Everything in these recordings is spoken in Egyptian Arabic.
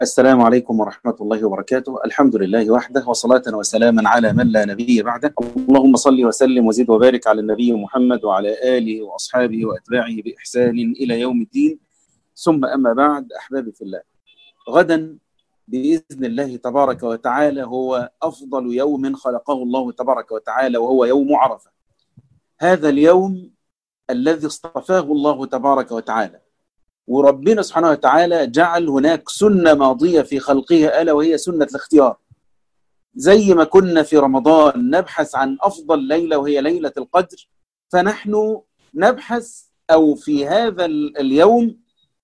السلام عليكم ورحمة الله وبركاته الحمد لله وحده وصلاة وسلاما على من لا نبي بعده اللهم صل وسلم وزد وبارك على النبي محمد وعلى آله وأصحابه وأتباعه بإحسان إلى يوم الدين ثم أما بعد أحبابي في الله غدا بإذن الله تبارك وتعالى هو أفضل يوم خلقه الله تبارك وتعالى وهو يوم عرفة هذا اليوم الذي اصطفاه الله تبارك وتعالى وربنا سبحانه وتعالى جعل هناك سنة ماضية في خلقه ألا وهي سنة الاختيار زي ما كنا في رمضان نبحث عن أفضل ليلة وهي ليلة القدر فنحن نبحث أو في هذا اليوم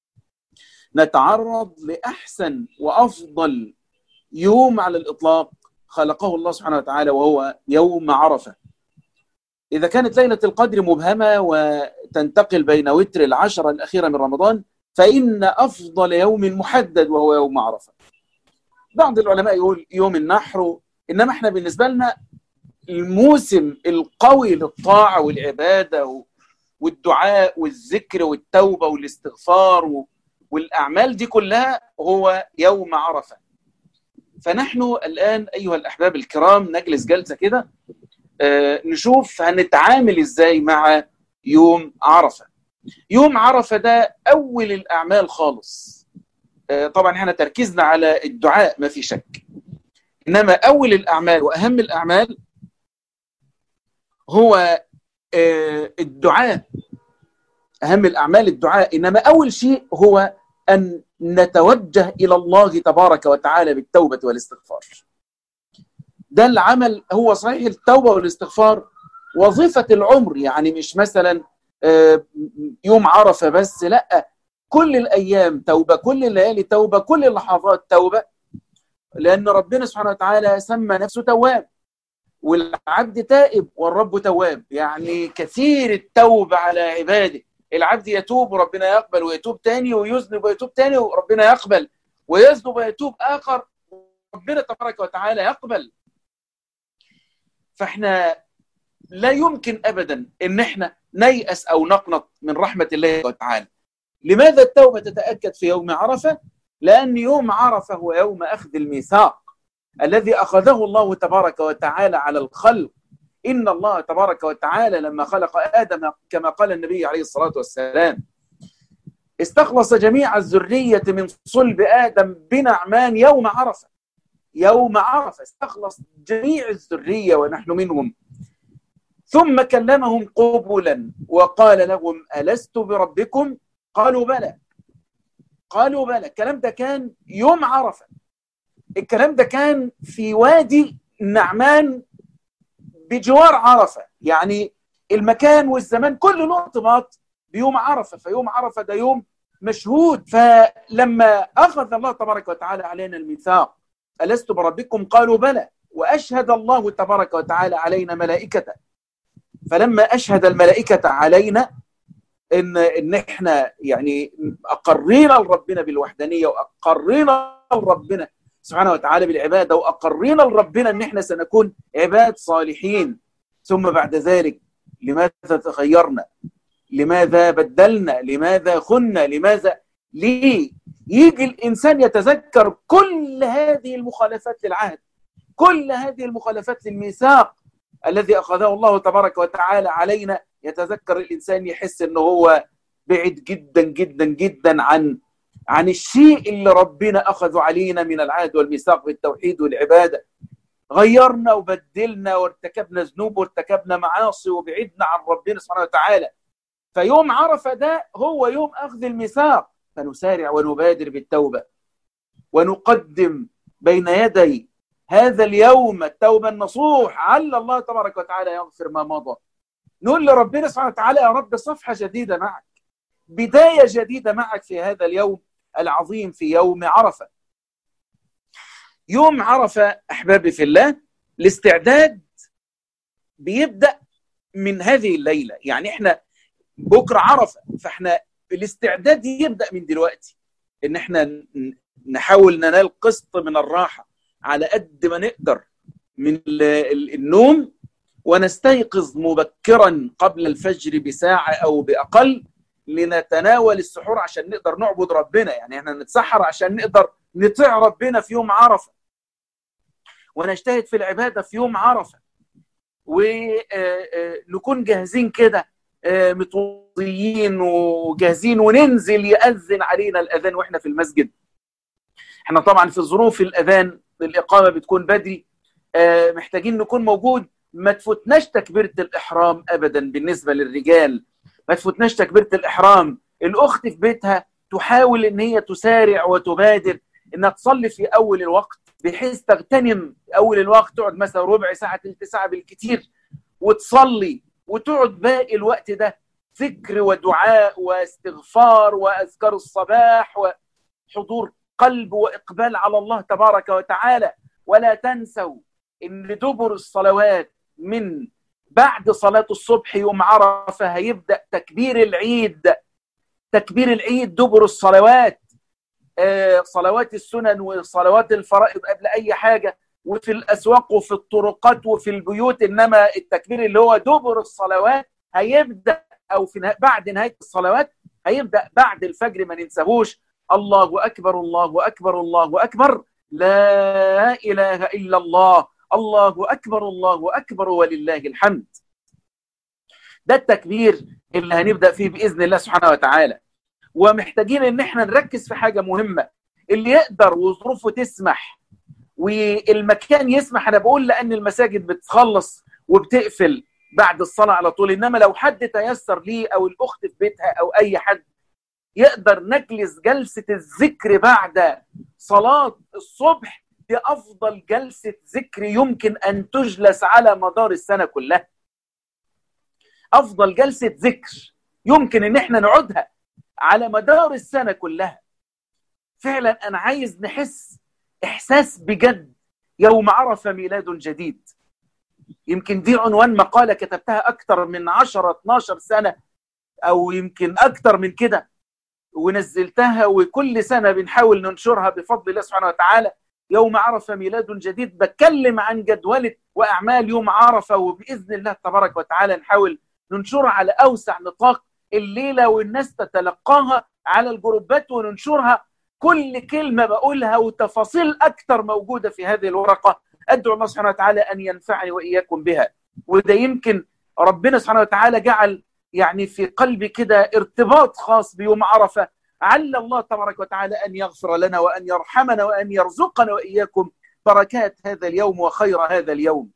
نتعرض لأحسن وأفضل يوم على الإطلاق خلقه الله سبحانه وتعالى وهو يوم عرفة إذا كانت ليلة القدر مبهمة وتنتقل بين وتر العشرة الأخيرة من رمضان فإن أفضل يوم محدد وهو يوم عرفة بعض العلماء يقول يوم النحر إنما احنا بالنسبة لنا الموسم القوي للطاعة والعبادة والدعاء والذكر والتوبة والاستغفار والأعمال دي كلها هو يوم عرفة فنحن الآن أيها الأحباب الكرام نجلس جلسة كده آه نشوف هنتعامل إزاي مع يوم عرفة يوم عرفة ده أول الأعمال خالص آه طبعا احنا تركيزنا على الدعاء ما في شك إنما أول الأعمال وأهم الأعمال هو آه الدعاء أهم الأعمال الدعاء إنما أول شيء هو أن نتوجه إلى الله تبارك وتعالى بالتوبة والاستغفار ده العمل هو صحيح التوبة والاستغفار وظيفة العمر يعني مش مثلا يوم عرفة بس لا كل الأيام توبة كل الليالي توبة كل اللحظات توبة لأن ربنا سبحانه وتعالى سمى نفسه تواب والعبد تائب والرب تواب يعني كثير التوبة على عباده العبد يتوب وربنا يقبل ويتوب تاني ويذنب ويتوب تاني وربنا يقبل ويذنب ويتوب آخر ربنا تبارك وتعالى يقبل فاحنا لا يمكن ابدا ان احنا نيأس او نقنط من رحمه الله تعالى. لماذا التوبه تتاكد في يوم عرفه؟ لان يوم عرفه هو يوم اخذ الميثاق الذي اخذه الله تبارك وتعالى على الخلق. ان الله تبارك وتعالى لما خلق ادم كما قال النبي عليه الصلاه والسلام استخلص جميع الذريه من صلب ادم بنعمان يوم عرفه. يوم عرفه استخلص جميع الذريه ونحن منهم ثم كلمهم قبلا وقال لهم ألست بربكم قالوا بلى قالوا بلى الكلام ده كان يوم عرفة الكلام ده كان في وادي النعمان بجوار عرفة يعني المكان والزمان كله له ارتباط بيوم عرفة فيوم عرفة ده يوم مشهود فلما أخذ الله تبارك وتعالى علينا الميثاق ألست بربكم قالوا بلى وأشهد الله تبارك وتعالى علينا ملائكته فلما اشهد الملائكه علينا ان ان احنا يعني اقرينا لربنا بالوحدانيه واقرينا لربنا سبحانه وتعالى بالعباده واقرينا لربنا ان احنا سنكون عباد صالحين ثم بعد ذلك لماذا تغيرنا؟ لماذا بدلنا؟ لماذا خنا؟ لماذا ليه؟ يجي الانسان يتذكر كل هذه المخالفات للعهد كل هذه المخالفات للميثاق الذي اخذه الله تبارك وتعالى علينا يتذكر الانسان يحس انه هو بعيد جدا جدا جدا عن عن الشيء اللي ربنا اخذه علينا من العهد والميثاق بالتوحيد والعباده غيرنا وبدلنا وارتكبنا ذنوب وارتكبنا معاصي وبعدنا عن ربنا سبحانه وتعالى فيوم عرفه ده هو يوم اخذ الميثاق فنسارع ونبادر بالتوبه ونقدم بين يدي هذا اليوم التوبة النصوح عل الله تبارك وتعالى يغفر ما مضى نقول لربنا سبحانه وتعالى يا رب صفحة جديدة معك بداية جديدة معك في هذا اليوم العظيم في يوم عرفة يوم عرفة أحبابي في الله الاستعداد بيبدأ من هذه الليلة يعني احنا بكرة عرفة فاحنا الاستعداد يبدأ من دلوقتي ان احنا نحاول ننال قسط من الراحة على قد ما نقدر من النوم ونستيقظ مبكرا قبل الفجر بساعة أو بأقل لنتناول السحور عشان نقدر نعبد ربنا يعني احنا نتسحر عشان نقدر نطيع ربنا في يوم عرفة ونجتهد في العبادة في يوم عرفة ونكون جاهزين كده متوضيين وجاهزين وننزل يأذن علينا الأذان وإحنا في المسجد احنا طبعا في ظروف الأذان الإقامة بتكون بدري محتاجين نكون موجود ما تفوتناش تكبيرة الإحرام أبدا بالنسبة للرجال ما تفوتناش تكبيرة الإحرام الأخت في بيتها تحاول إن هي تسارع وتبادر إنها تصلي في أول الوقت بحيث تغتنم أول الوقت تقعد مثلا ربع ساعة تلت ساعة بالكثير وتصلي وتقعد باقي الوقت ده ذكر ودعاء واستغفار وأذكار الصباح وحضور قلب وإقبال على الله تبارك وتعالى ولا تنسوا إن دبر الصلوات من بعد صلاة الصبح يوم عرفة هيبدأ تكبير العيد تكبير العيد دبر الصلوات آه صلوات السنن وصلوات الفرائض قبل أي حاجة وفي الأسواق وفي الطرقات وفي البيوت إنما التكبير اللي هو دبر الصلوات هيبدأ أو في بعد نهاية الصلوات هيبدأ بعد الفجر ما ننساهوش الله أكبر الله أكبر الله أكبر لا إله إلا الله الله أكبر الله أكبر ولله الحمد ده التكبير اللي هنبدأ فيه بإذن الله سبحانه وتعالى ومحتاجين ان احنا نركز في حاجة مهمة اللي يقدر وظروفه تسمح والمكان يسمح انا بقول لان المساجد بتخلص وبتقفل بعد الصلاة على طول انما لو حد تيسر ليه او الاخت في بيتها او اي حد يقدر نجلس جلسة الذكر بعد صلاة الصبح دي افضل جلسة ذكر يمكن ان تجلس على مدار السنة كلها افضل جلسة ذكر يمكن ان احنا نقعدها على مدار السنة كلها فعلا انا عايز نحس احساس بجد يوم عرف ميلاد جديد يمكن دي عنوان مقالة كتبتها اكتر من 10 12 سنة او يمكن اكتر من كده ونزلتها وكل سنة بنحاول ننشرها بفضل الله سبحانه وتعالى يوم عرفة ميلاد جديد بتكلم عن جدولة وأعمال يوم عرفة وبإذن الله تبارك وتعالى نحاول ننشرها على أوسع نطاق الليلة والناس تتلقاها على الجروبات وننشرها كل كلمة بقولها وتفاصيل أكثر موجودة في هذه الورقة أدعو الله سبحانه وتعالى أن ينفعني وإياكم بها وده يمكن ربنا سبحانه وتعالى جعل يعني في قلبي كده ارتباط خاص بيوم عرفة عل الله تبارك وتعالى أن يغفر لنا وأن يرحمنا وأن يرزقنا وإياكم بركات هذا اليوم وخير هذا اليوم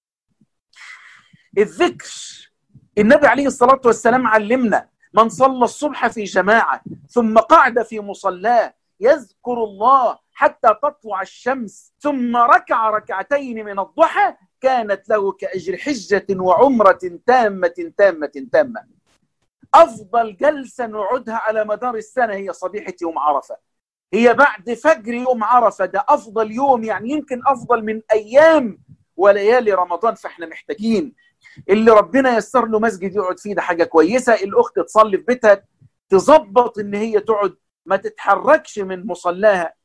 الذكر النبي عليه الصلاة والسلام علمنا من صلى الصبح في جماعة ثم قعد في مصلاه يذكر الله حتى تطلع الشمس ثم ركع ركعتين من الضحى كانت له كأجر حجة وعمرة تامة تامة تامة أفضل جلسة نقعدها على مدار السنة هي صبيحة يوم عرفة هي بعد فجر يوم عرفة ده أفضل يوم يعني يمكن أفضل من أيام وليالي رمضان فإحنا محتاجين اللي ربنا يسر له مسجد يقعد فيه ده حاجة كويسة الأخت تصلي في بيتها تظبط إن هي تقعد ما تتحركش من مصلاها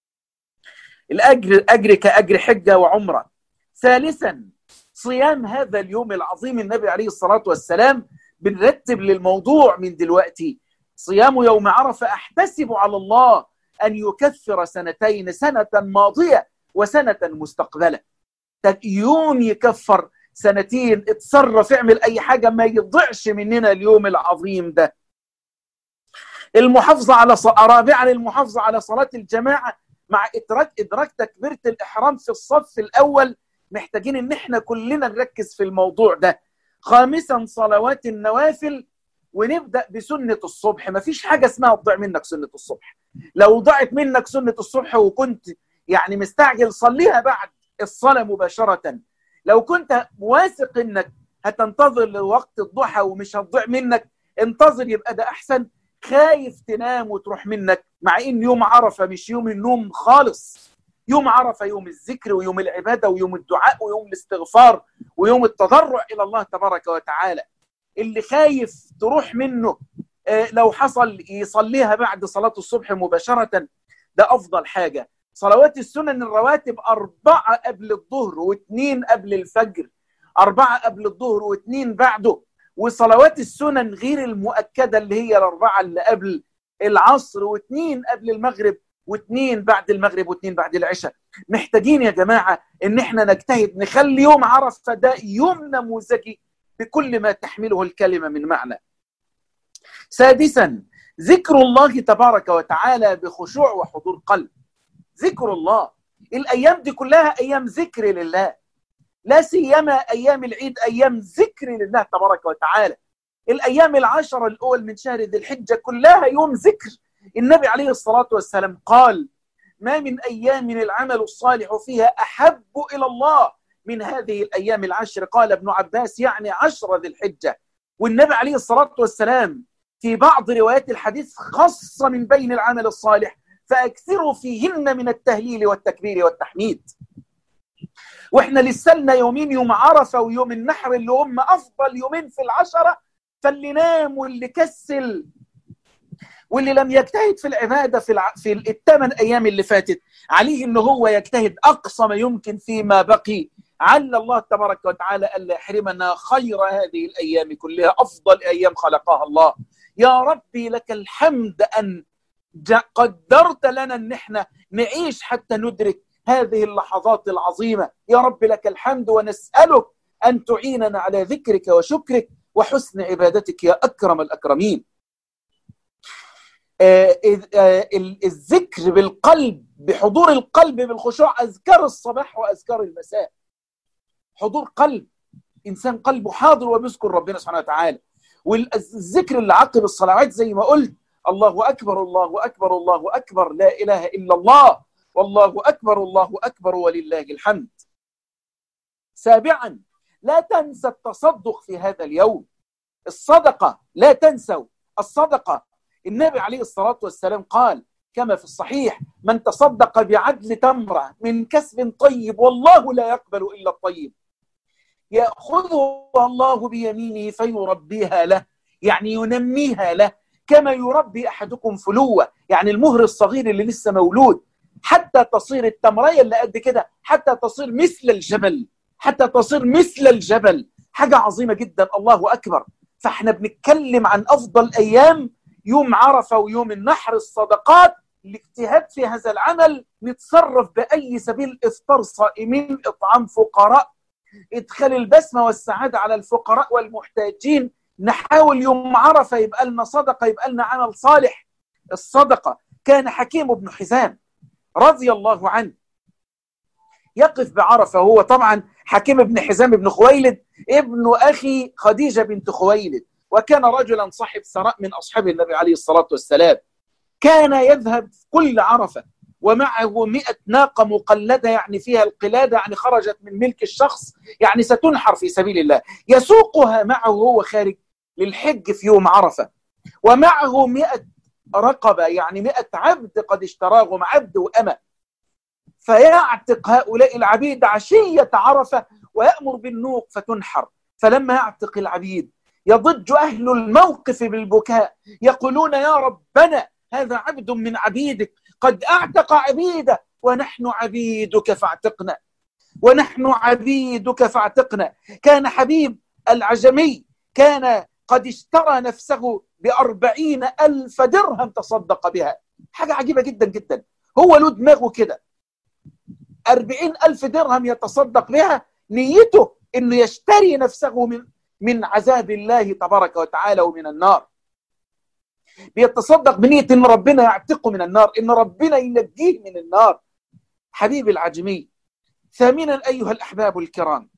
الأجر أجر كأجر حجة وعمرة ثالثا صيام هذا اليوم العظيم النبي عليه الصلاة والسلام بنرتب للموضوع من دلوقتي صيام يوم عرفة أحتسب على الله أن يكفر سنتين سنة ماضية وسنة مستقبلة يوم يكفر سنتين اتصرف اعمل أي حاجة ما يضيعش مننا اليوم العظيم ده المحافظة على ص... رابعا المحافظة على صلاة الجماعة مع إدراك إدراك تكبيرة الإحرام في الصف الأول محتاجين إن إحنا كلنا نركز في الموضوع ده خامسا صلوات النوافل ونبدا بسنه الصبح مفيش حاجه اسمها تضيع منك سنه الصبح لو ضاعت منك سنه الصبح وكنت يعني مستعجل صليها بعد الصلاه مباشره لو كنت واثق انك هتنتظر لوقت الضحى ومش هتضيع منك انتظر يبقى ده احسن خايف تنام وتروح منك مع ان يوم عرفه مش يوم النوم خالص يوم عرفه يوم الذكر ويوم العباده ويوم الدعاء ويوم الاستغفار ويوم التضرع الى الله تبارك وتعالى اللي خايف تروح منه لو حصل يصليها بعد صلاه الصبح مباشره ده افضل حاجه صلوات السنن الرواتب أربعة قبل الظهر واثنين قبل الفجر أربعة قبل الظهر واثنين بعده وصلوات السنن غير المؤكدة اللي هي الأربعة اللي قبل العصر واثنين قبل المغرب واثنين بعد المغرب واثنين بعد العشاء محتاجين يا جماعة ان احنا نجتهد نخلي يوم عرفة ده يوم نموذجي بكل ما تحمله الكلمة من معنى سادسا ذكر الله تبارك وتعالى بخشوع وحضور قلب ذكر الله الايام دي كلها ايام ذكر لله لا سيما ايام العيد ايام ذكر لله تبارك وتعالى الايام العشره الاول من شهر ذي الحجه كلها يوم ذكر النبي عليه الصلاه والسلام قال ما من ايام العمل الصالح فيها احب الى الله من هذه الايام العشر قال ابن عباس يعني عشر ذي الحجه والنبي عليه الصلاه والسلام في بعض روايات الحديث خص من بين العمل الصالح فاكثروا فيهن من التهليل والتكبير والتحميد واحنا لسه لنا يومين يوم عرفه ويوم النحر اللي هم افضل يومين في العشره فاللي نام واللي كسل واللي لم يجتهد في العباده في الع... في الثمان ايام اللي فاتت عليه ان هو يجتهد اقصى ما يمكن فيما بقي عل الله تبارك وتعالى الا يحرمنا خير هذه الايام كلها افضل ايام خلقها الله يا ربي لك الحمد ان قدرت لنا ان احنا نعيش حتى ندرك هذه اللحظات العظيمه يا رب لك الحمد ونسالك ان تعيننا على ذكرك وشكرك وحسن عبادتك يا اكرم الاكرمين الذكر بالقلب بحضور القلب بالخشوع اذكار الصباح واذكار المساء حضور قلب انسان قلبه حاضر وبيذكر ربنا سبحانه وتعالى والذكر اللي عقب الصلوات زي ما قلت الله اكبر الله اكبر الله اكبر لا اله الا الله والله اكبر الله اكبر ولله الحمد سابعا لا تنسى التصدق في هذا اليوم الصدقه لا تنسوا الصدقه النبي عليه الصلاه والسلام قال كما في الصحيح من تصدق بعدل تمره من كسب طيب والله لا يقبل الا الطيب ياخذها الله بيمينه فيربيها له يعني ينميها له كما يربي احدكم فلوه يعني المهر الصغير اللي لسه مولود حتى تصير التمريه اللي قد كده حتى تصير مثل الجبل حتى تصير مثل الجبل حاجه عظيمه جدا الله اكبر فاحنا بنتكلم عن افضل ايام يوم عرفه ويوم النحر الصدقات الاجتهاد في هذا العمل نتصرف باي سبيل افطار صائمين اطعام فقراء ادخال البسمه والسعاده على الفقراء والمحتاجين نحاول يوم عرفه يبقى لنا صدقه يبقى لنا عمل صالح الصدقه كان حكيم بن حزام رضي الله عنه يقف بعرفه هو طبعا حكيم بن حزام بن خويلد ابن اخي خديجه بنت خويلد وكان رجلا صاحب ثراء من اصحاب النبي عليه الصلاه والسلام كان يذهب كل عرفه ومعه مئة ناقة مقلدة يعني فيها القلادة يعني خرجت من ملك الشخص يعني ستنحر في سبيل الله يسوقها معه هو خارج للحج في يوم عرفة ومعه مئة رقبة يعني مئة عبد قد اشتراهم عبد وأمة فيعتق هؤلاء العبيد عشية عرفة ويأمر بالنوق فتنحر فلما يعتق العبيد يضج أهل الموقف بالبكاء يقولون يا ربنا هذا عبد من عبيدك قد أعتق عبيده ونحن عبيدك فاعتقنا ونحن عبيدك فاعتقنا كان حبيب العجمي كان قد اشترى نفسه بأربعين ألف درهم تصدق بها حاجة عجيبة جدا جدا هو له دماغه كده أربعين ألف درهم يتصدق بها نيته أنه يشتري نفسه من من عذاب الله تبارك وتعالى ومن النار بيتصدق بنية ان ربنا يعتقه من النار ان ربنا ينجيه من النار حبيبي العجمي ثامنا ايها الاحباب الكرام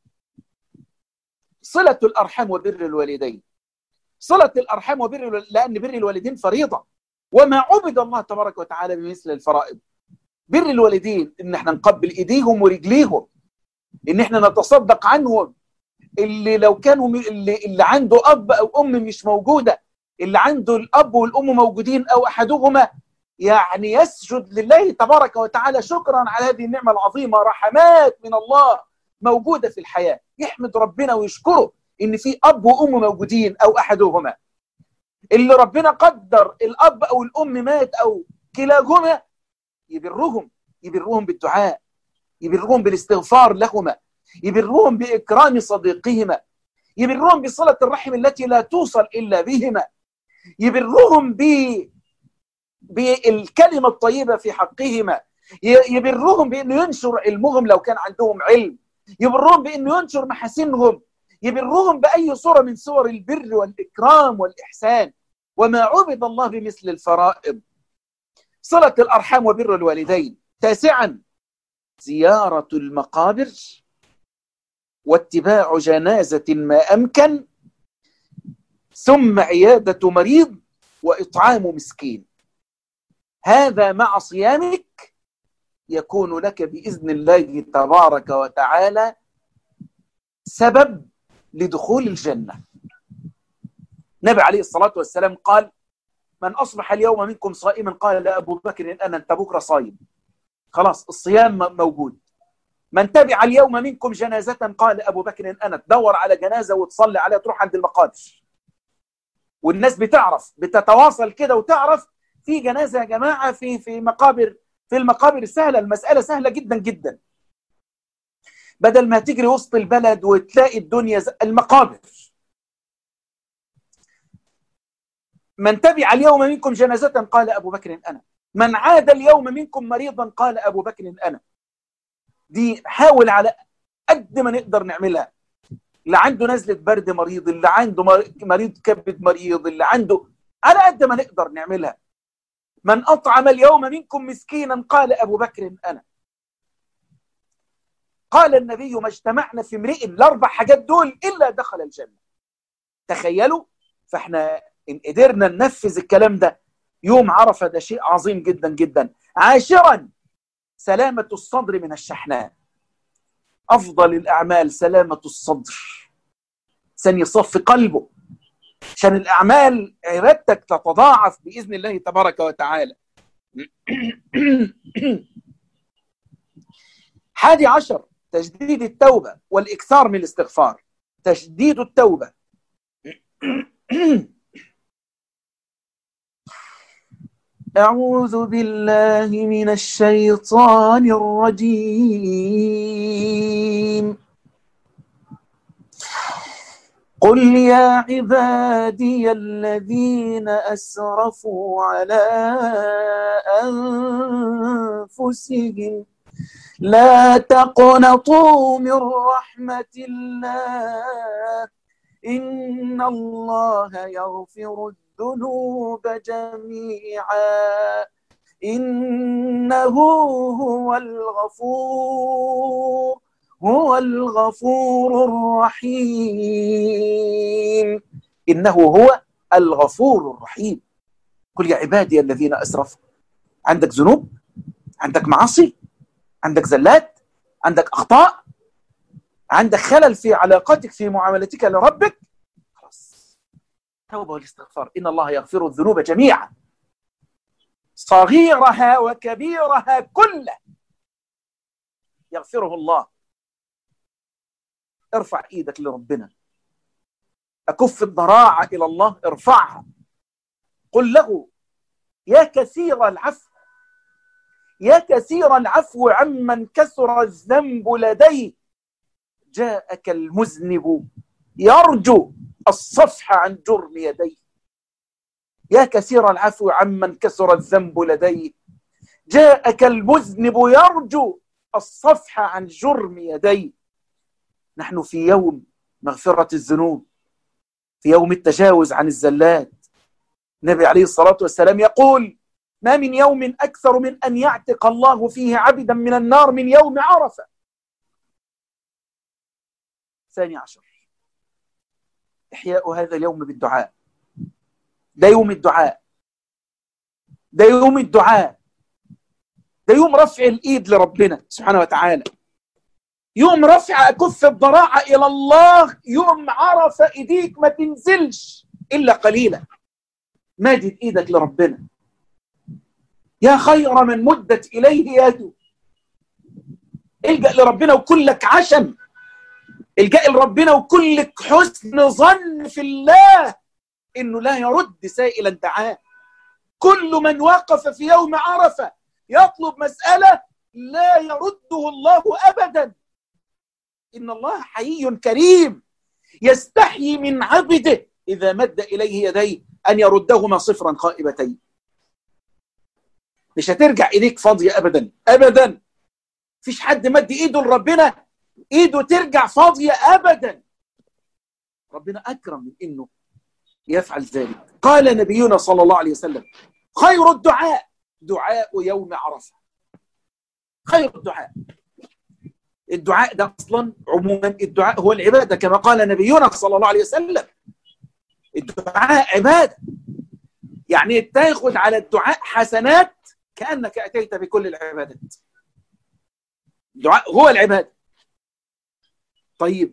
صلة الارحام وبر الوالدين صلة الارحام وبر لان بر الوالدين فريضة وما عبد الله تبارك وتعالى بمثل الفرائض بر الوالدين ان احنا نقبل ايديهم ورجليهم ان احنا نتصدق عنهم اللي لو كانوا اللي, اللي عنده اب او ام مش موجوده اللي عنده الاب والام موجودين او احدهما يعني يسجد لله تبارك وتعالى شكرا على هذه النعمه العظيمه رحمات من الله موجوده في الحياه يحمد ربنا ويشكره ان في اب وام موجودين او احدهما اللي ربنا قدر الاب او الام مات او كلاهما يبرهم يبرهم بالدعاء يبرهم بالاستغفار لهما يبرهم باكرام صديقهما يبرهم بصله الرحم التي لا توصل الا بهما يبرهم بالكلمة الطيبة في حقهما يبرهم بأنه ينشر علمهم لو كان عندهم علم يبرهم بأنه ينشر محاسنهم يبرهم بأي صورة من صور البر والإكرام والإحسان وما عبد الله بمثل الفرائض صلة الأرحام وبر الوالدين تاسعا زيارة المقابر واتباع جنازة ما أمكن ثم عيادة مريض وإطعام مسكين هذا مع صيامك يكون لك بإذن الله تبارك وتعالى سبب لدخول الجنة النبي عليه الصلاة والسلام قال من أصبح اليوم منكم صائما قال لأبو بكر أنا أنت بكرة صايم خلاص الصيام موجود من تبع اليوم منكم جنازة قال أبو بكر أنا تدور على جنازة وتصلي عليها تروح عند المقابر والناس بتعرف بتتواصل كده وتعرف في جنازة يا جماعة في في مقابر في المقابر سهلة المسألة سهلة جدا جدا بدل ما تجري وسط البلد وتلاقي الدنيا المقابر من تبع اليوم منكم جنازة قال أبو بكر أنا من عاد اليوم منكم مريضا قال أبو بكر أنا دي حاول على قد ما نقدر نعملها اللي عنده نزلة برد مريض اللي عنده مريض كبد مريض اللي عنده على قد ما نقدر نعملها من أطعم اليوم منكم مسكينا قال أبو بكر أنا قال النبي ما اجتمعنا في امرئ الأربع حاجات دول إلا دخل الجنة تخيلوا فاحنا إن قدرنا ننفذ الكلام ده يوم عرفة ده شيء عظيم جدا جدا عاشرا سلامة الصدر من الشحناء أفضل الأعمال سلامة الصدر سن يصف قلبه عشان الأعمال عبادتك تتضاعف بإذن الله تبارك وتعالى حادي عشر تجديد التوبة والإكثار من الاستغفار تجديد التوبة أعوذ بالله من الشيطان الرجيم قل يا عبادي الذين أسرفوا على أنفسهم لا تقنطوا من رحمة الله إن الله يغفر الذنوب جميعا إنه هو الغفور هو الغفور الرحيم إنه هو الغفور الرحيم قل يا عبادي الذين أسرفوا عندك ذنوب عندك معاصي عندك زلات عندك أخطاء عندك خلل في علاقتك في معاملتك لربك خلاص توبة والاستغفار إن الله يغفر الذنوب جميعا صغيرها وكبيرها كله يغفره الله ارفع ايدك لربنا اكف الضراعه الى الله ارفعها قل له يا كثير العفو يا كثير العفو عمن كثر الذنب لديه جاءك المذنب يرجو الصفح عن جرم يديه يا كثير العفو عمن كثر الذنب لديه جاءك المذنب يرجو الصفح عن جرم يديه نحن في يوم مغفرة الذنوب في يوم التجاوز عن الزلات النبي عليه الصلاة والسلام يقول ما من يوم أكثر من أن يعتق الله فيه عبدا من النار من يوم عرفة ثاني عشر إحياء هذا اليوم بالدعاء ده يوم الدعاء ده يوم الدعاء ده يوم رفع الإيد لربنا سبحانه وتعالى يوم رفع كف الضراعة إلى الله يوم عرف إيديك ما تنزلش إلا قليلا مادد إيدك لربنا يا خير من مدت إليه يده الجأ لربنا وكلك عشم الجأ لربنا وكلك حسن ظن في الله إنه لا يرد سائلا دعاه كل من وقف في يوم عرفة يطلب مسألة لا يرده الله أبدا إن الله حيي كريم يستحيي من عبده إذا مد إليه يديه أن يردهما صفرا خائبتين مش هترجع ايديك فاضيه ابدا ابدا مفيش حد مد ايده لربنا ايده ترجع فاضيه ابدا ربنا اكرم من انه يفعل ذلك قال نبينا صلى الله عليه وسلم خير الدعاء دعاء يوم عرفه خير الدعاء الدعاء ده اصلا عموما الدعاء هو العباده كما قال نبينا صلى الله عليه وسلم الدعاء عباده يعني تاخذ على الدعاء حسنات كانك اتيت بكل العبادات الدعاء هو العباده طيب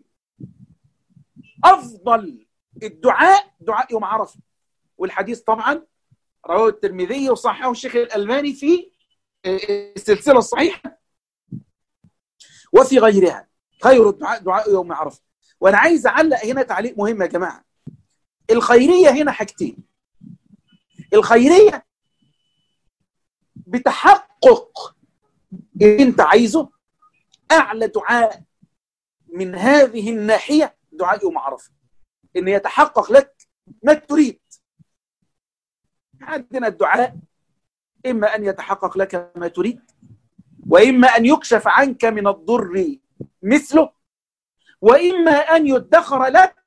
افضل الدعاء دعاء يوم عرفه والحديث طبعا رواه الترمذي وصححه الشيخ الالباني في السلسله الصحيحه وفي غيرها خير الدعاء دعاء يوم عرفه وانا عايز اعلق هنا تعليق مهم يا جماعه الخيريه هنا حاجتين الخيريه بتحقق اللي انت عايزه اعلى دعاء من هذه الناحيه دعاء يوم عرفه ان يتحقق لك ما تريد عندنا الدعاء اما ان يتحقق لك ما تريد واما ان يكشف عنك من الضر مثله واما ان يدخر لك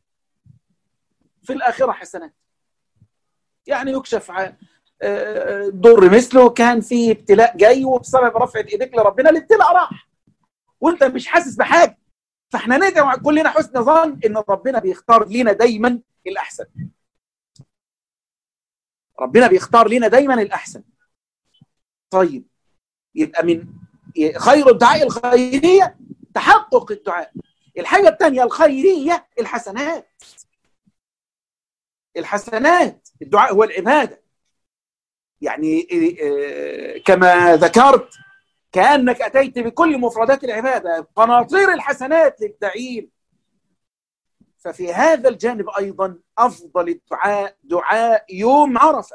في الاخره حسنات يعني يكشف عن ضر مثله كان في ابتلاء جاي وبسبب رفع ايديك لربنا الابتلاء راح وانت مش حاسس بحاجه فاحنا ندعو كلنا حسن ظن ان ربنا بيختار لنا دايما الاحسن ربنا بيختار لنا دايما الاحسن طيب يبقى من خير الدعاء الخيريه تحقق الدعاء الحاجه الثانيه الخيريه الحسنات الحسنات الدعاء هو العباده يعني كما ذكرت كانك اتيت بكل مفردات العباده قناطير الحسنات للدعيل ففي هذا الجانب ايضا افضل الدعاء دعاء يوم عرفه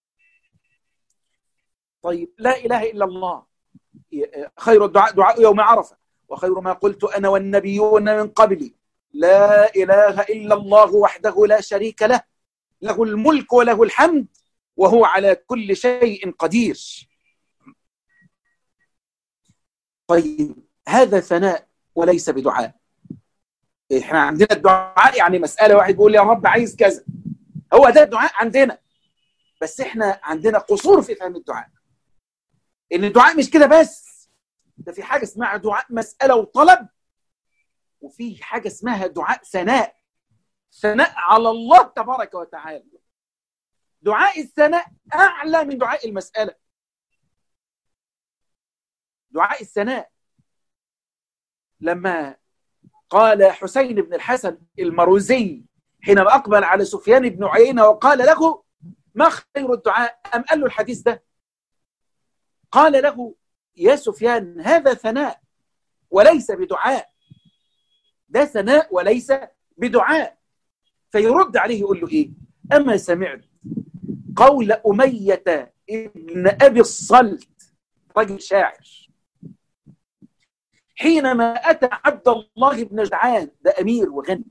طيب لا اله الا الله خير الدعاء دعاء يوم عرفه وخير ما قلت انا والنبيون من قبلي لا اله الا الله وحده لا شريك له له الملك وله الحمد وهو على كل شيء قدير طيب هذا ثناء وليس بدعاء احنا عندنا الدعاء يعني مسألة واحد بيقول يا رب عايز كذا هو ده الدعاء عندنا بس احنا عندنا قصور في فهم الدعاء ان الدعاء مش كده بس ده في حاجة اسمها دعاء مسألة وطلب وفي حاجة اسمها دعاء ثناء ثناء على الله تبارك وتعالى دعاء الثناء أعلى من دعاء المسألة دعاء الثناء لما قال حسين بن الحسن المروزي حينما أقبل على سفيان بن عيينة وقال له ما خير الدعاء أم قال له الحديث ده قال له يا سفيان هذا ثناء وليس بدعاء ده ثناء وليس بدعاء فيرد عليه يقول له إيه أما سمعت قول أمية ابن أبي الصلت رجل شاعر حينما أتى عبد الله بن جدعان ده أمير وغني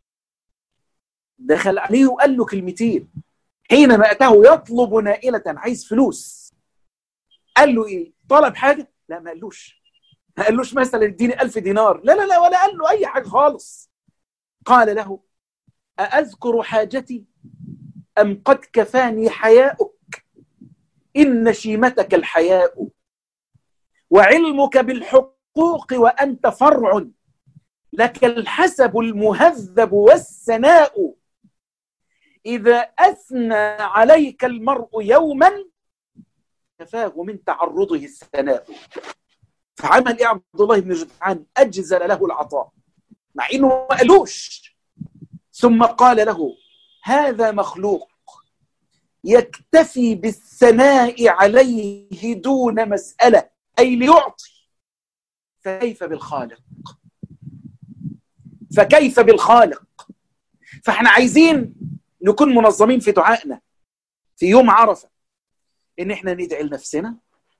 دخل عليه وقال له كلمتين حينما أتاه يطلب نائلة عايز فلوس قال له إيه طلب حاجة لا ما قالوش ما قالوش مثلا اديني ألف دينار لا لا لا ولا قال له أي حاجة خالص قال له أأذكر حاجتي أم قد كفاني حياؤك إن شيمتك الحياء وعلمك بالحقوق وأنت فرع لك الحسب المهذب والسناء إذا أثنى عليك المرء يوما كفاه من تعرضه الثناء فعمل إيه عبد الله بن جدعان أجزل له العطاء مع إنه ما قالوش ثم قال له هذا مخلوق يكتفي بالثناء عليه دون مسألة أي ليعطي فكيف بالخالق فكيف بالخالق فاحنا عايزين نكون منظمين في دعائنا في يوم عرفة ان احنا ندعي لنفسنا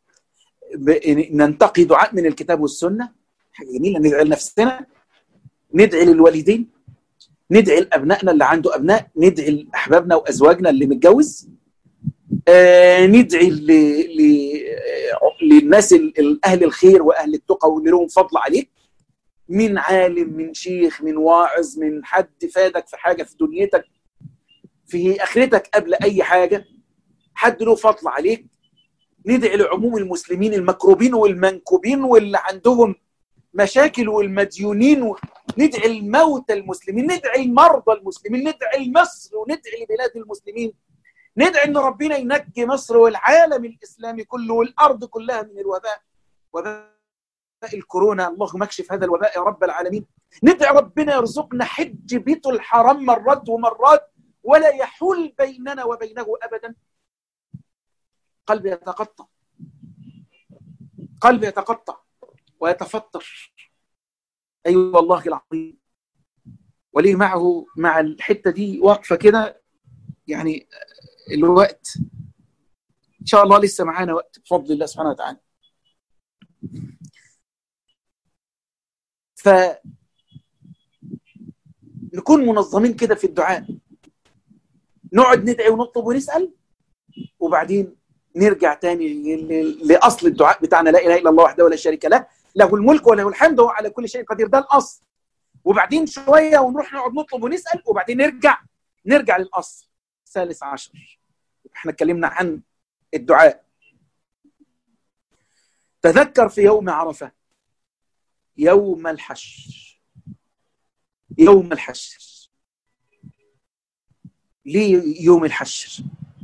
ننتقي دعاء من الكتاب والسنة حاجة جميلة ندعي لنفسنا ندعي للوالدين ندعي لابنائنا اللي عنده ابناء ندعي لاحبابنا وازواجنا اللي متجوز آه ندعي ل... ل... للناس اهل الخير واهل التقى واللي لهم فضل عليك من عالم من شيخ من واعظ من حد فادك في حاجه في دنيتك في اخرتك قبل اي حاجه حد له فضل عليك ندعي لعموم المسلمين المكروبين والمنكوبين واللي عندهم مشاكل والمديونين و... ندعي الموتى المسلمين ندعي المرضى المسلمين ندعي لمصر وندعي لبلاد المسلمين ندعي ان ربنا ينجي مصر والعالم الاسلامي كله والارض كلها من الوباء وباء الكورونا اللهم اكشف هذا الوباء يا رب العالمين ندعي ربنا يرزقنا حج بيته الحرام مرات ومرات ولا يحول بيننا وبينه ابدا قلبي يتقطع قلبي يتقطع ويتفطر اي أيوة والله العظيم وليه معه مع الحته دي واقفه كده يعني الوقت ان شاء الله لسه معانا وقت بفضل الله سبحانه وتعالى ف نكون منظمين كده في الدعاء نقعد ندعي ونطلب ونسال وبعدين نرجع تاني لاصل الدعاء بتاعنا لا اله الا الله وحده ولا شريك له له الملك وله الحمد وهو على كل شيء قدير ده الاصل وبعدين شويه ونروح نقعد نطلب ونسال وبعدين نرجع نرجع للاصل الثالث عشر احنا اتكلمنا عن الدعاء تذكر في يوم عرفه يوم الحشر يوم الحشر ليه يوم الحشر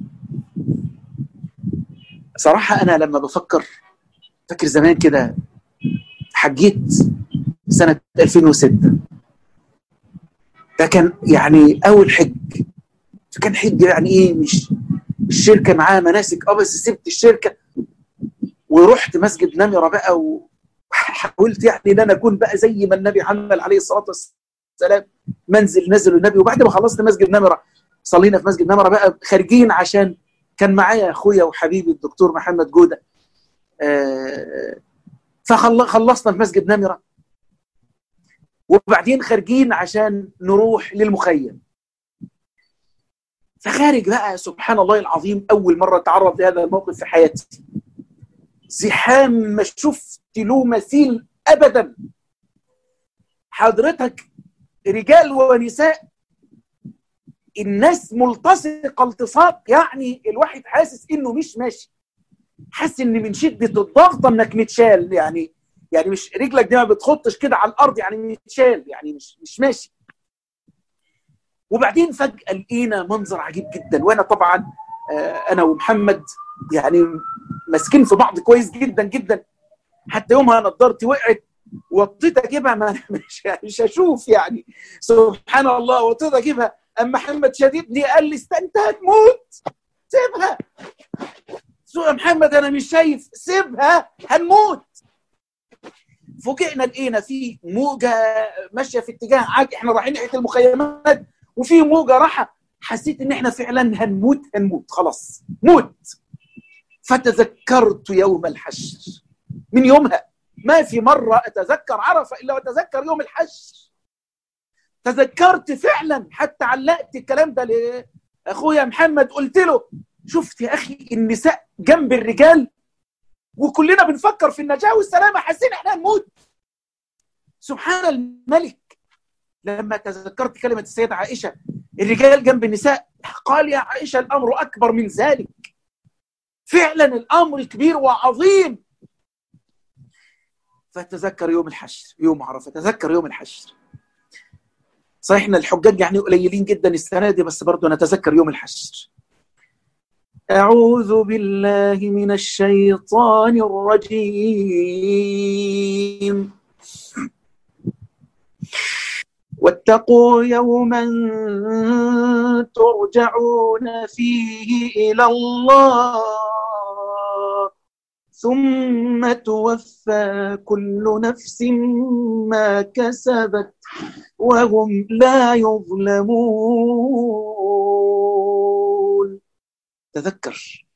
صراحة أنا لما بفكر فاكر زمان كده حجيت سنة 2006 ده كان يعني أول حج كان حج يعني إيه مش الشركة معاه مناسك أه بس سبت الشركة ورحت مسجد نمرة بقى وحاولت يعني إن أنا أكون بقى زي ما النبي عمل عليه الصلاة والسلام منزل نزل النبي وبعد ما خلصت مسجد نمرة صلينا في مسجد نمرة بقى خارجين عشان كان معايا اخويا وحبيبي الدكتور محمد جوده فخلصنا في مسجد نمره وبعدين خارجين عشان نروح للمخيم فخارج بقى سبحان الله العظيم اول مره اتعرض لهذا الموقف في حياتي زحام ما شفت له مثيل ابدا حضرتك رجال ونساء الناس ملتصقه التصاق يعني الواحد حاسس انه مش ماشي حاسس ان من شده الضغط انك متشال يعني يعني مش رجلك دي ما بتخطش كده على الارض يعني متشال يعني مش مش ماشي وبعدين فجاه لقينا منظر عجيب جدا وانا طبعا انا ومحمد يعني ماسكين في بعض كويس جدا جدا حتى يومها نضارتي وقعت وطيت اجيبها ما مش مش هشوف يعني سبحان الله وطيت اجيبها اما محمد شديدني قال لي انت هتموت سيبها يا محمد انا مش شايف سيبها هنموت فوجئنا لقينا في موجه ماشيه في اتجاه عاج احنا رايحين ناحيه المخيمات وفي موجه راحه حسيت ان احنا فعلا هنموت هنموت خلاص موت فتذكرت يوم الحشر من يومها ما في مره اتذكر عرفه الا واتذكر يوم الحشر تذكرت فعلا حتى علقت الكلام ده لاخويا محمد قلت له شفت يا اخي النساء جنب الرجال وكلنا بنفكر في النجاه والسلامه حاسين احنا هنموت سبحان الملك لما تذكرت كلمه السيده عائشه الرجال جنب النساء قال يا عائشه الامر اكبر من ذلك فعلا الامر كبير وعظيم فتذكر يوم الحشر يوم عرفه تذكر يوم الحشر صحيح ان الحجاج يعني قليلين جدا السنه دي بس برضه نتذكر يوم الحشر أعوذ بالله من الشيطان الرجيم واتقوا يوما ترجعون فيه إلى الله ثم توفى كل نفس ما كسبت وهم لا يظلمون تذكر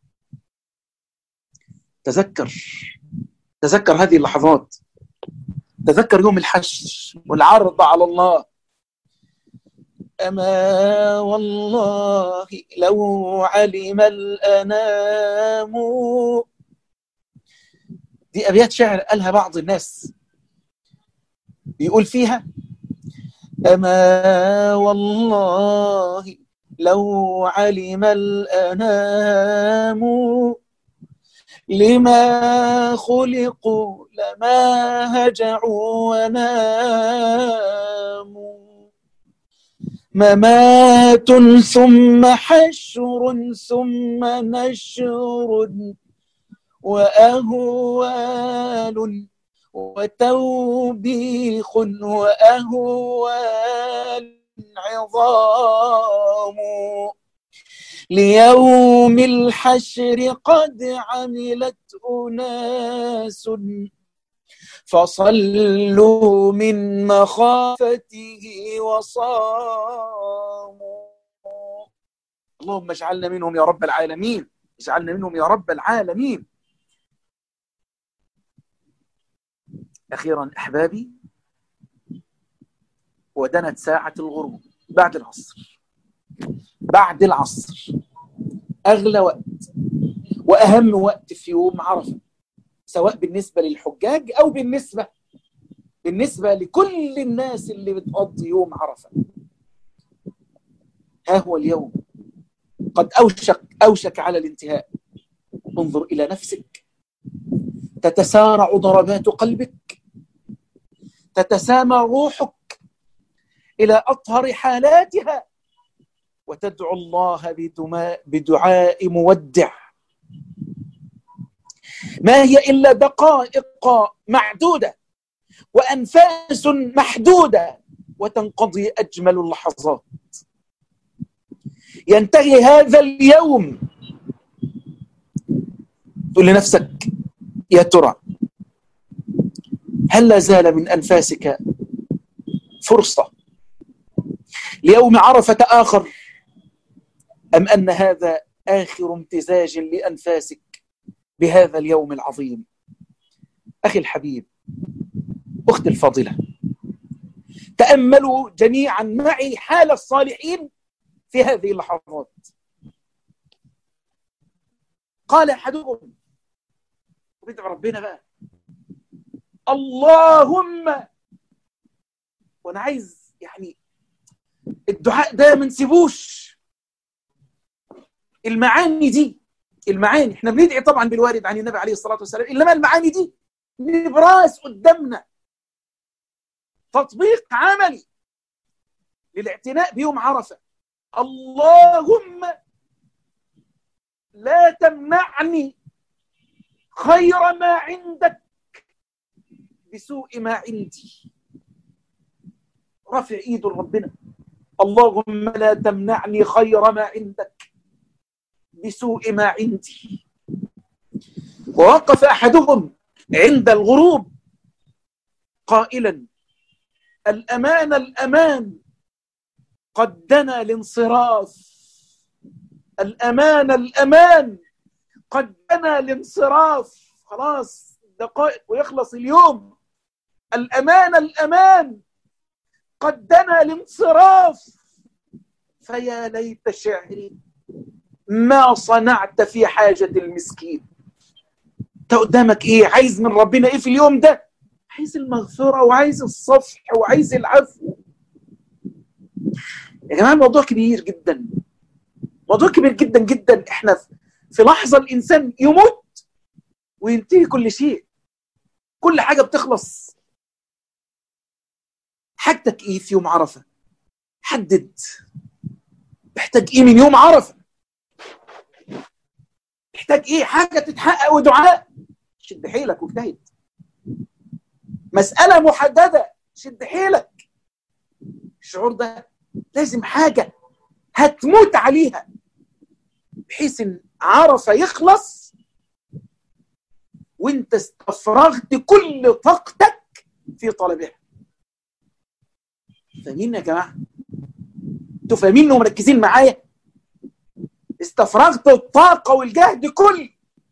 تذكر تذكر هذه اللحظات تذكر يوم الحشر والعرض على الله أما والله لو علم الأنام دي أبيات شعر قالها بعض الناس بيقول فيها أما والله لو علم الأنام لما خلقوا لما هجعوا وناموا ممات ثم حشر ثم نشر وأهوال وتوبيخ وأهوال عظام ليوم الحشر قد عملت أناس فصلوا من مخافته وصاموا اللهم اجعلنا منهم يا رب العالمين اجعلنا منهم يا رب العالمين أخيرا أحبابي ودنت ساعة الغروب بعد العصر بعد العصر أغلى وقت وأهم وقت في يوم عرفة سواء بالنسبة للحجاج أو بالنسبة بالنسبة لكل الناس اللي بتقضي يوم عرفة ها هو اليوم قد أوشك أوشك على الانتهاء انظر إلى نفسك تتسارع ضربات قلبك تتسامى روحك إلى أطهر حالاتها وتدعو الله بدعاء مودع ما هي إلا دقائق معدودة وأنفاس محدودة وتنقضي أجمل اللحظات ينتهي هذا اليوم تقول لنفسك يا ترى هل لا زال من أنفاسك فرصة ليوم عرفة آخر أم أن هذا آخر امتزاج لأنفاسك بهذا اليوم العظيم أخي الحبيب أختي الفاضلة تأملوا جميعا معي حال الصالحين في هذه اللحظات قال أحدهم وبدع ربنا بقى اللهم وانا عايز يعني الدعاء ده ما نسيبوش المعاني دي المعاني احنا بندعي طبعا بالوارد عن النبي عليه الصلاه والسلام انما المعاني دي نبراس قدامنا تطبيق عملي للاعتناء بيوم عرفه اللهم لا تمنعني خير ما عندك بسوء ما عندي رفع ايد ربنا اللهم لا تمنعني خير ما عندك بسوء ما عندي ووقف احدهم عند الغروب قائلا الامان الامان قد دنا الانصراف الامان الامان قد دنا الانصراف خلاص دقائق ويخلص اليوم الأمان الأمان قد دنا الانصراف فيا ليت شعري ما صنعت في حاجة المسكين انت قدامك ايه عايز من ربنا ايه في اليوم ده عايز المغفرة وعايز الصفح وعايز العفو يا جماعة الموضوع كبير جدا موضوع كبير جدا جدا احنا في لحظة الإنسان يموت وينتهي كل شيء كل حاجة بتخلص حاجتك ايه في يوم عرفة حدد محتاج ايه من يوم عرفة محتاج ايه حاجة تتحقق ودعاء شد حيلك واجتهد مسألة محددة شد حيلك الشعور ده لازم حاجة هتموت عليها بحيث ان عرفة يخلص وانت استفرغت كل طاقتك في طلبها فاهمين يا جماعه انتوا فاهمين ومركزين معايا استفرغت الطاقه والجهد كل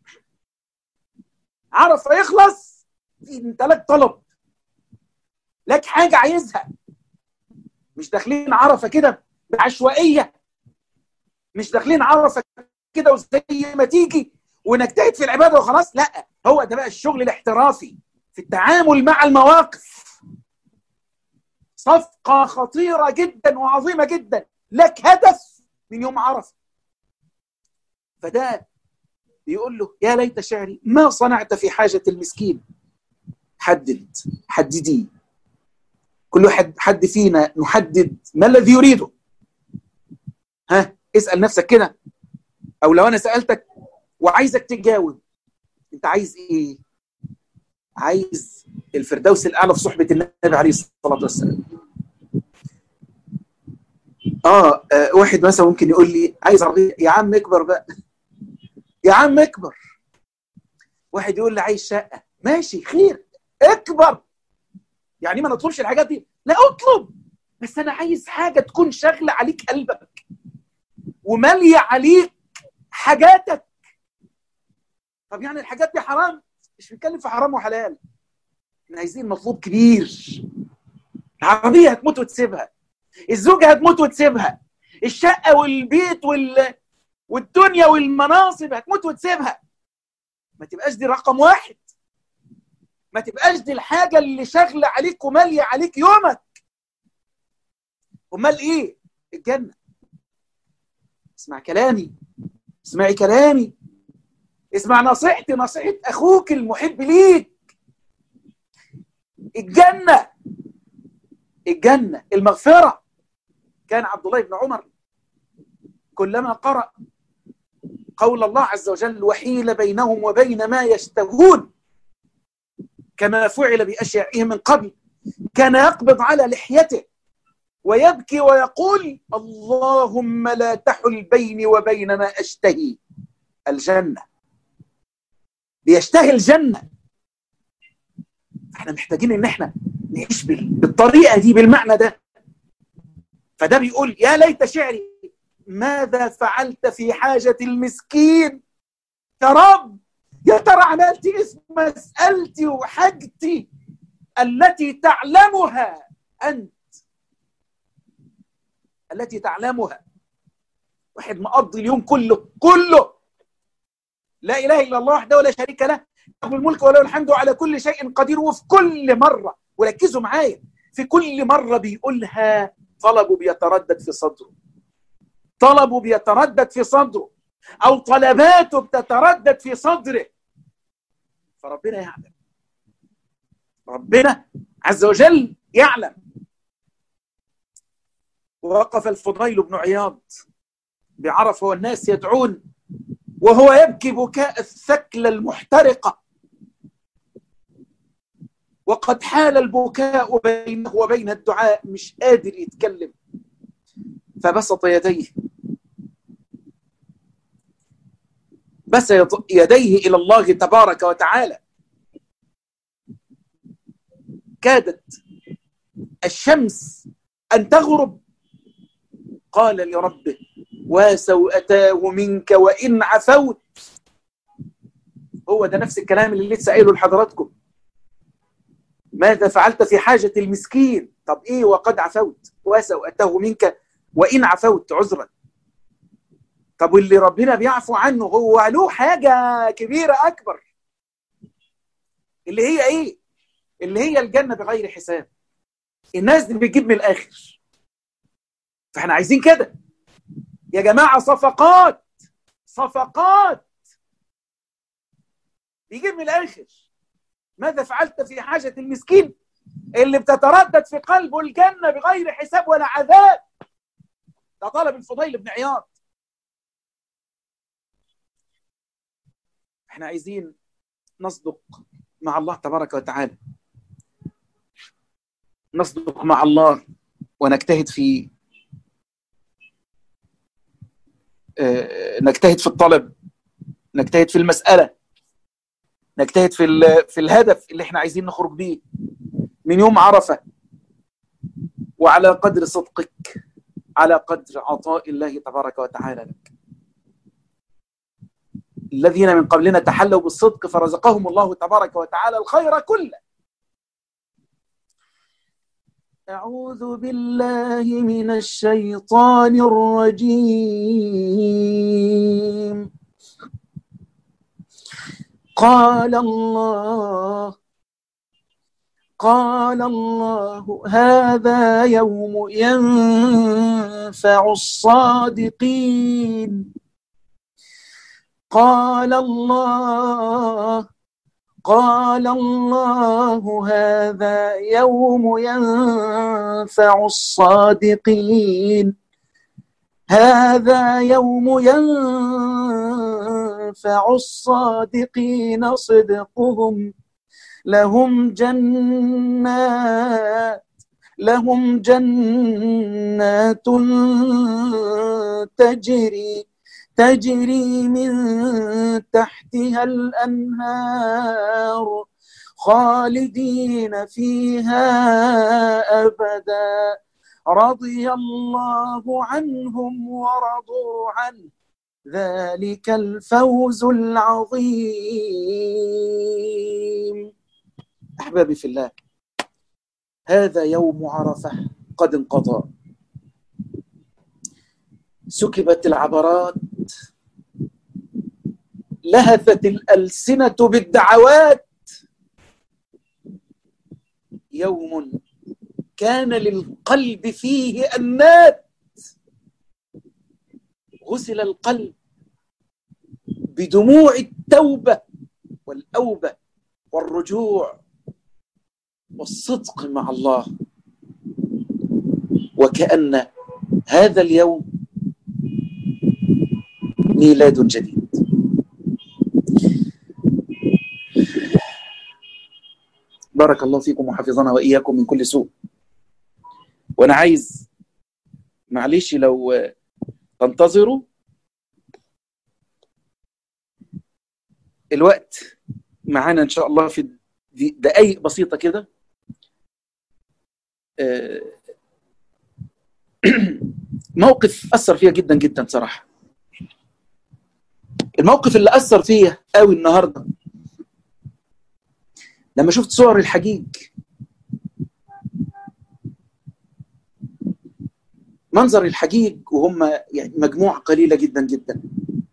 عرف يخلص انت لك طلب لك حاجه عايزها مش داخلين عرفه كده بعشوائيه مش داخلين عرفه كده وزي ما تيجي ونجتهد في العباده وخلاص لا هو ده بقى الشغل الاحترافي في التعامل مع المواقف صفقه خطيره جدا وعظيمه جدا لك هدف من يوم عرفه فده بيقول له يا ليت شعري ما صنعت في حاجه المسكين حدد حددي كل واحد حد فينا نحدد ما الذي يريده ها اسال نفسك كده او لو انا سالتك وعايزك تجاوب انت عايز ايه عايز الفردوس الاعلى في صحبه النبي عليه الصلاه والسلام آه, اه واحد مثلا ممكن يقول لي عايز عربيه يا عم اكبر بقى يا عم اكبر واحد يقول لي عايز شقه ماشي خير اكبر يعني ما نطلبش الحاجات دي لا اطلب بس انا عايز حاجه تكون شاغله عليك قلبك وماليه عليك حاجاتك طب يعني الحاجات دي حرام مش بنتكلم في حرام وحلال احنا عايزين مطلوب كبير العربيه هتموت وتسيبها الزوجه هتموت وتسيبها الشقه والبيت وال... والدنيا والمناصب هتموت وتسيبها ما تبقاش دي رقم واحد ما تبقاش دي الحاجه اللي شاغله عليك وماليه عليك يومك امال ايه الجنه اسمع كلامي اسمعي كلامي اسمع نصيحتي نصيحة أخوك المحب ليك الجنة الجنة المغفرة كان عبد الله بن عمر كلما قرأ قول الله عز وجل وحيل بينهم وبين ما يشتهون كما فعل بأشيائهم من قبل كان يقبض على لحيته ويبكي ويقول اللهم لا تحل بيني وبين ما أشتهي الجنة بيشتهي الجنة احنا محتاجين ان احنا نعيش بالطريقة دي بالمعنى ده فده بيقول يا ليت شعري ماذا فعلت في حاجة المسكين يا رب يا ترى عملت اسم مسألتي وحاجتي التي تعلمها أنت التي تعلمها واحد مقضي اليوم كله كله لا اله الا الله وحده ولا شريك له له الملك وله الحمد على كل شيء قدير وفي كل مره وركزوا معايا في كل مره بيقولها طلبه بيتردد في صدره طلبه بيتردد في صدره او طلباته بتتردد في صدره فربنا يعلم ربنا عز وجل يعلم ووقف الفضيل بن عياض بعرفه والناس يدعون وهو يبكي بكاء الثكلى المحترقة وقد حال البكاء بينه وبين الدعاء مش قادر يتكلم فبسط يديه بس يديه إلى الله تبارك وتعالى كادت الشمس أن تغرب قال لربه وسوءتاه منك وإن عفوت هو ده نفس الكلام اللي لسه قايله لحضراتكم ماذا فعلت في حاجة المسكين طب إيه وقد عفوت وسوءته منك وإن عفوت عذرا طب واللي ربنا بيعفو عنه هو له حاجة كبيرة أكبر اللي هي إيه اللي هي الجنة بغير حساب الناس دي بتجيب من الآخر فاحنا عايزين كده يا جماعة صفقات صفقات بيجيب من الآخر ماذا فعلت في حاجة المسكين اللي بتتردد في قلبه الجنة بغير حساب ولا عذاب ده طلب الفضيل بن عياض احنا عايزين نصدق مع الله تبارك وتعالى نصدق مع الله ونجتهد في نجتهد في الطلب نجتهد في المسألة نجتهد في في الهدف اللي احنا عايزين نخرج بيه من يوم عرفة وعلى قدر صدقك على قدر عطاء الله تبارك وتعالى لك الذين من قبلنا تحلوا بالصدق فرزقهم الله تبارك وتعالى الخير كله أعوذ بالله من الشيطان الرجيم قال الله قال الله هذا يوم ينفع الصادقين قال الله قال الله هذا يوم ينفع الصادقين هذا يوم ينفع الصادقين صدقهم لهم جنات لهم جنات تجري تجري من تحتها الأنهار خالدين فيها أبدا رضي الله عنهم ورضوا عنه ذلك الفوز العظيم أحبابي في الله هذا يوم عرفة قد انقضى سكبت العبرات لهثت الألسنة بالدعوات يوم كان للقلب فيه أنات غسل القلب بدموع التوبة والأوبة والرجوع والصدق مع الله وكأن هذا اليوم ميلاد جديد بارك الله فيكم وحفظنا وإياكم من كل سوء وأنا عايز معلش لو تنتظروا الوقت معانا إن شاء الله في دقايق بسيطة كده موقف أثر فيها جدا جدا صراحة الموقف اللي أثر فيا قوي النهاردة لما شفت صور الحجيج منظر الحجيج وهم يعني مجموعة قليلة جدا جدا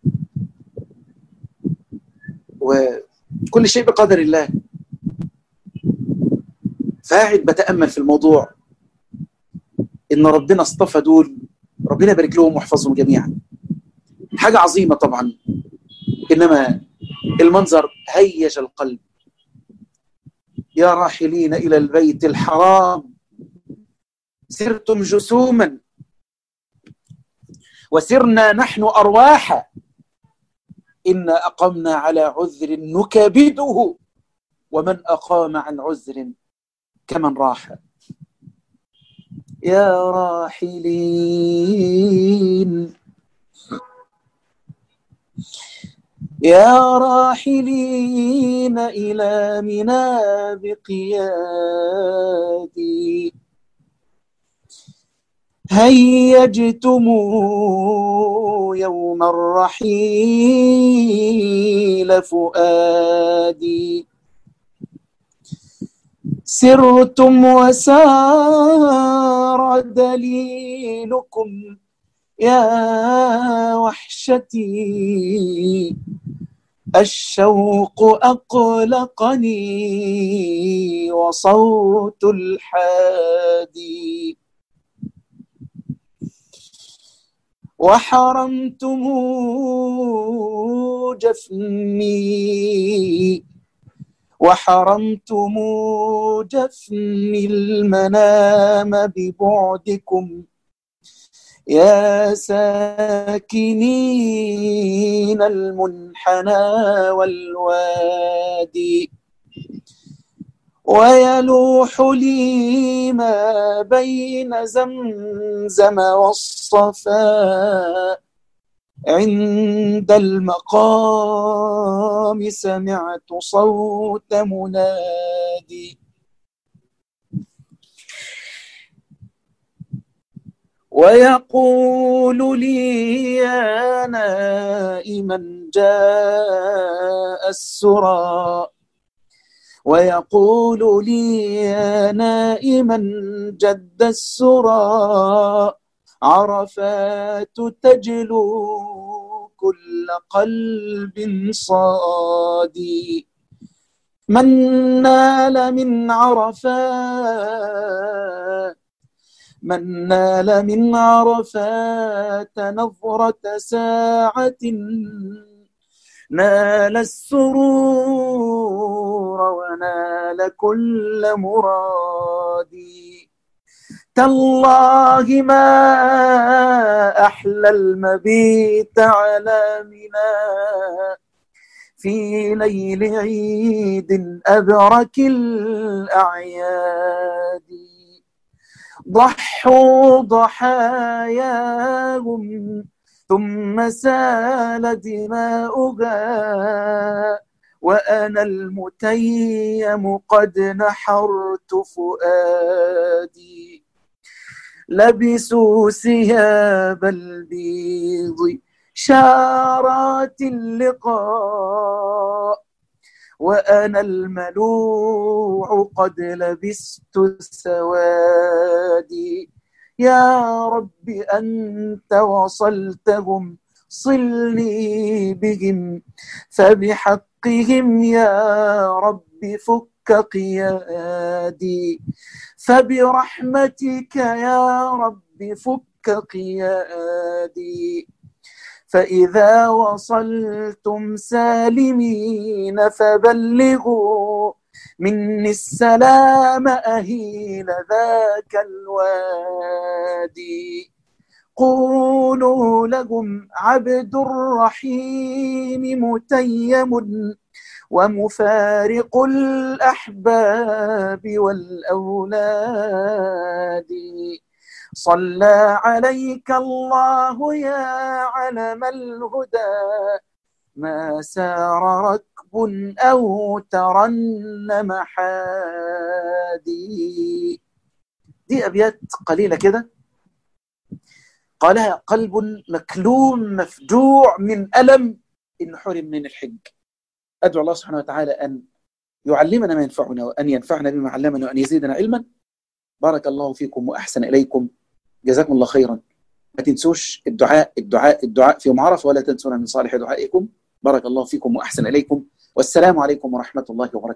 وكل شيء بقدر الله فقاعد بتأمل في الموضوع إن ربنا اصطفى دول ربنا يبارك لهم ويحفظهم جميعا حاجة عظيمة طبعا إنما المنظر هيج القلب يا راحلين إلى البيت الحرام سرتم جسوما وسرنا نحن أرواحا إنا أقمنا على عذر نكابده ومن أقام عن عذر كمن راح يا راحلين يا راحلين إلى منى بقيادي هيجتم يوم الرحيل فؤادي سرتم وسار دليلكم يا وحشتي الشوق أقلقني وصوت الحادي وحرمتم جفني وحرمتم جفني المنام ببعدكم يا ساكنين المنحنى والوادي ويلوح لي ما بين زمزم والصفا عند المقام سمعت صوت منادي ويقول لي يا نائما جاء السرى ويقول لي يا نائما جد السرى عرفات تجلو كل قلب صادي من نال من عرفات من نال من عرفات نظرة ساعة نال السرور ونال كل مرادي تالله ما أحلى المبيت على منى في ليل عيد أبرك الأعياد ضحوا ضحاياهم ثم سال دماؤها وأنا المتيم قد نحرت فؤادي لبسوا ثياب البيض شارات اللقاء وأنا الملوع قد لبست سوادي يا رب أنت وصلتهم صلني بهم فبحقهم يا رب فك قيادي فبرحمتك يا رب فك قيادي فإذا وصلتم سالمين فبلغوا مني السلام أهيل ذاك الوادي قولوا لهم عبد الرحيم متيم ومفارق الأحباب والأولاد صلى عليك الله يا علم الهدى ما سار ركب أو ترنم حادي دي أبيات قليلة كده قالها قلب مكلوم مفجوع من ألم إن حرم من الحج أدعو الله سبحانه وتعالى أن يعلمنا ما ينفعنا وأن ينفعنا بما علمنا وأن يزيدنا علما بارك الله فيكم وأحسن إليكم جزاكم الله خيرا ما تنسوش الدعاء الدعاء الدعاء في يوم عرفه ولا تنسونا من صالح دعائكم بارك الله فيكم واحسن اليكم والسلام عليكم ورحمه الله وبركاته